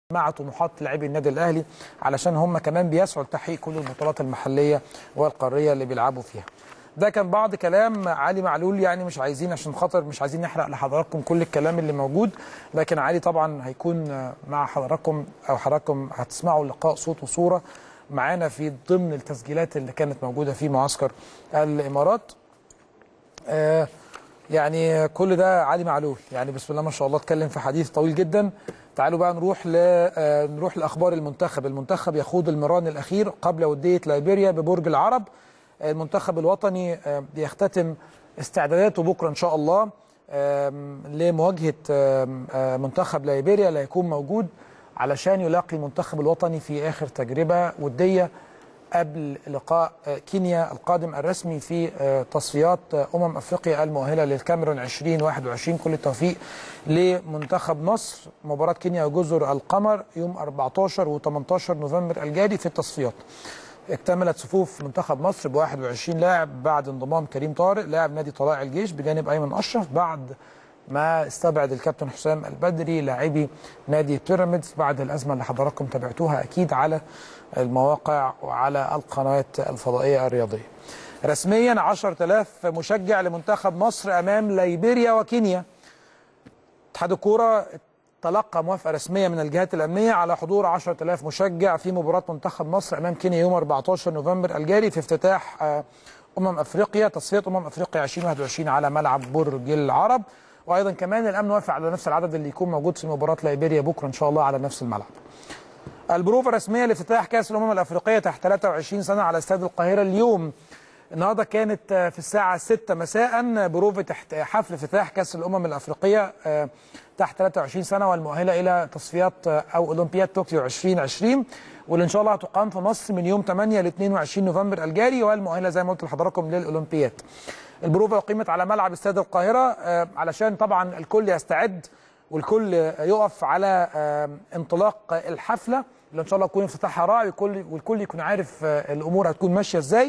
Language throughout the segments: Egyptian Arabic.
مع طموحات لاعبي النادي الاهلي علشان هم كمان بيسعوا لتحقيق كل البطولات المحليه والقاريه اللي بيلعبوا فيها. ده كان بعض كلام علي معلول يعني مش عايزين عشان خاطر مش عايزين نحرق لحضراتكم كل الكلام اللي موجود لكن علي طبعا هيكون مع حضراتكم او حضراتكم هتسمعوا اللقاء صوت وصوره معانا في ضمن التسجيلات اللي كانت موجوده في معسكر الامارات. آه يعني كل ده علي معلول يعني بسم الله ما شاء الله اتكلم في حديث طويل جدا تعالوا بقى نروح ل نروح لاخبار المنتخب المنتخب يخوض المران الاخير قبل وديه ليبيريا ببرج العرب المنتخب الوطني بيختتم استعداداته بكره ان شاء الله لمواجهه منتخب ليبيريا اللي هيكون موجود علشان يلاقي المنتخب الوطني في اخر تجربه وديه قبل لقاء كينيا القادم الرسمي في تصفيات امم افريقيا المؤهله للكاميرون 2021 كل التوفيق لمنتخب مصر مباراه كينيا وجزر القمر يوم 14 و18 نوفمبر الجاري في التصفيات اكتملت صفوف منتخب مصر ب 21 لاعب بعد انضمام كريم طارق لاعب نادي طلائع الجيش بجانب ايمن اشرف بعد ما استبعد الكابتن حسام البدري لاعبي نادي بيراميدز بعد الازمه اللي حضراتكم تابعتوها اكيد على المواقع وعلى القنوات الفضائيه الرياضيه. رسميا 10000 مشجع لمنتخب مصر امام ليبيريا وكينيا. اتحاد الكوره تلقى موافقه رسميه من الجهات الامنيه على حضور 10000 مشجع في مباراه منتخب مصر امام كينيا يوم 14 نوفمبر الجاري في افتتاح امم افريقيا تصفيه امم افريقيا 2021 على ملعب برج العرب. وايضا كمان الامن وافق على نفس العدد اللي يكون موجود في مباراه ليبيريا بكره ان شاء الله على نفس الملعب. البروفه الرسميه لافتتاح كاس الامم الافريقيه تحت 23 سنه على استاد القاهره اليوم. النهارده كانت في الساعه 6 مساء بروفه حفل افتتاح كاس الامم الافريقيه تحت 23 سنه والمؤهله الى تصفيات او اولمبياد طوكيو 2020 واللي ان شاء الله هتقام في مصر من يوم 8 ل 22 نوفمبر الجاري والمؤهله زي ما قلت لحضراتكم للاولمبياد. البروفه اقيمت على ملعب استاد القاهره علشان طبعا الكل يستعد والكل يقف على انطلاق الحفله اللي ان شاء الله تكون افتتاحها رائع والكل والكل يكون عارف الامور هتكون ماشيه ازاي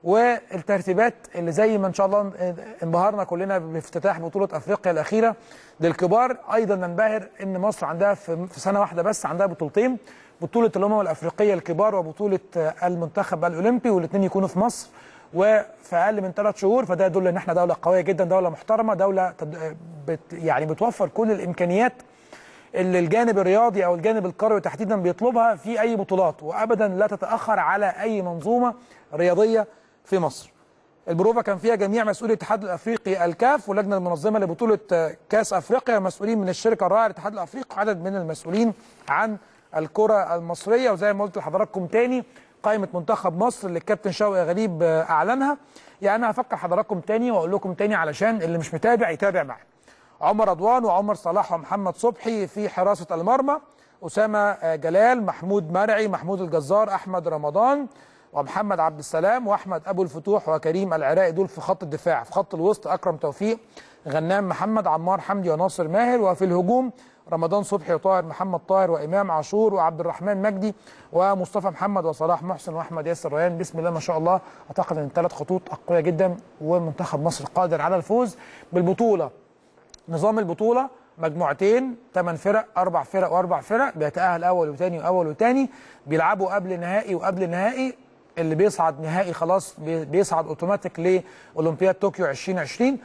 والترتيبات اللي زي ما ان شاء الله انبهرنا كلنا بافتتاح بطوله افريقيا الاخيره للكبار ايضا ننبهر ان مصر عندها في سنه واحده بس عندها بطولتين بطوله الامم الافريقيه الكبار وبطوله المنتخب الاولمبي والاثنين يكونوا في مصر وفي اقل من ثلاث شهور فده يدل ان احنا دوله قويه جدا دوله محترمه دوله بت يعني بتوفر كل الامكانيات اللي الجانب الرياضي او الجانب الكروي تحديدا بيطلبها في اي بطولات وابدا لا تتاخر على اي منظومه رياضيه في مصر. البروفه كان فيها جميع مسؤولي الاتحاد الافريقي الكاف واللجنه المنظمه لبطوله كاس افريقيا مسؤولين من الشركه الراعيه الاتحاد الافريقي عدد من المسؤولين عن الكره المصريه وزي ما قلت لحضراتكم تاني قائمه منتخب مصر اللي الكابتن شوقي غريب اعلنها يعني انا هفكر حضراتكم تاني واقول لكم تاني علشان اللي مش متابع يتابع معايا. عمر رضوان وعمر صلاح ومحمد صبحي في حراسه المرمى اسامه جلال محمود مرعي محمود الجزار احمد رمضان ومحمد عبد السلام واحمد ابو الفتوح وكريم العراقي دول في خط الدفاع في خط الوسط اكرم توفيق غنام محمد عمار حمدي وناصر ماهر وفي الهجوم رمضان صبحي وطاهر محمد طاهر وامام عاشور وعبد الرحمن مجدي ومصطفى محمد وصلاح محسن واحمد ياسر ريان بسم الله ما شاء الله اعتقد ان الثلاث خطوط اقوياء جدا ومنتخب مصر قادر على الفوز بالبطوله نظام البطوله مجموعتين ثمان فرق اربع فرق واربع فرق بيتاهل اول وثاني واول وثاني بيلعبوا قبل نهائي وقبل نهائي اللي بيصعد نهائي خلاص بيصعد اوتوماتيك لاولمبياد طوكيو 2020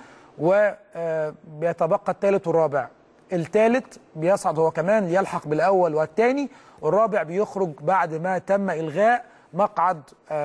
وبيتبقى الثالث والرابع الثالث بيصعد هو كمان يلحق بالاول والثاني والرابع بيخرج بعد ما تم الغاء مقعد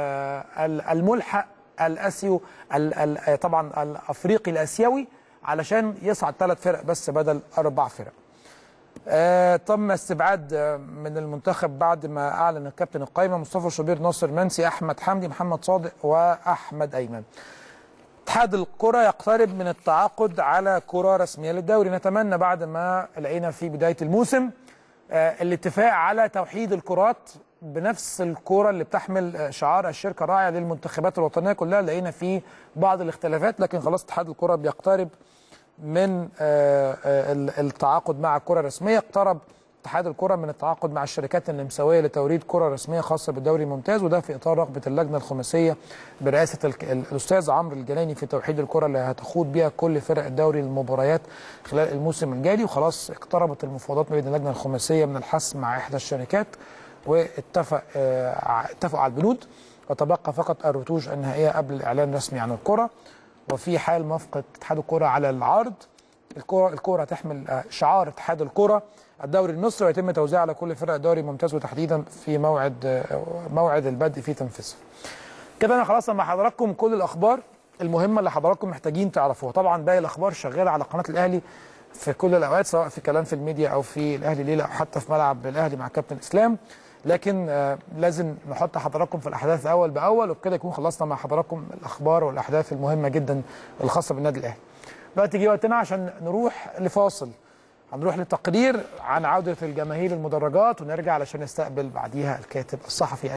الملحق الاسيو طبعا الافريقي الاسيوي علشان يصعد ثلاث فرق بس بدل اربع فرق. آه تم استبعاد من المنتخب بعد ما اعلن الكابتن القائمه مصطفى شوبير ناصر منسي احمد حمدي محمد صادق واحمد ايمن. اتحاد الكره يقترب من التعاقد على كره رسميه للدوري نتمنى بعد ما لقينا في بدايه الموسم آه الاتفاق على توحيد الكرات بنفس الكرة اللي بتحمل شعار الشركة الراعية للمنتخبات الوطنية كلها لقينا فيه بعض الاختلافات لكن خلاص اتحاد الكرة بيقترب من التعاقد مع الكرة الرسمية اقترب اتحاد الكره من التعاقد مع الشركات النمساويه لتوريد كره رسميه خاصه بالدوري الممتاز وده في اطار رغبه اللجنه الخماسيه برئاسه الك- الاستاذ عمرو الجناني في توحيد الكره اللي هتخوض بها كل فرق الدوري المباريات خلال الموسم الجاري وخلاص اقتربت المفاوضات ما بين اللجنه الخماسيه من الحسم مع احدى الشركات واتفق آه، ع- اتفقوا على البنود وتبقى فقط الرتوش النهائيه قبل الاعلان الرسمي عن الكره وفي حال موافقه اتحاد الكره على العرض الكره الكره تحمل آه، شعار اتحاد الكره الدوري المصري ويتم توزيعها على كل فرق الدوري الممتاز وتحديدا في موعد آه، موعد البدء في تنفيذها. كده انا خلصنا مع حضراتكم كل الاخبار المهمه اللي حضراتكم محتاجين تعرفوها طبعا باقي الاخبار شغاله على قناه الاهلي في كل الاوقات سواء في كلام في الميديا او في الاهلي ليله او حتى في ملعب الاهلي مع كابتن اسلام لكن آه، لازم نحط حضراتكم في الاحداث اول باول وبكده يكون خلصنا مع حضراتكم الاخبار والاحداث المهمه جدا الخاصه بالنادي الاهلي دلوقتي جه وقتنا عشان نروح لفاصل هنروح لتقرير عن عوده الجماهير المدرجات ونرجع علشان نستقبل بعديها الكاتب الصحفي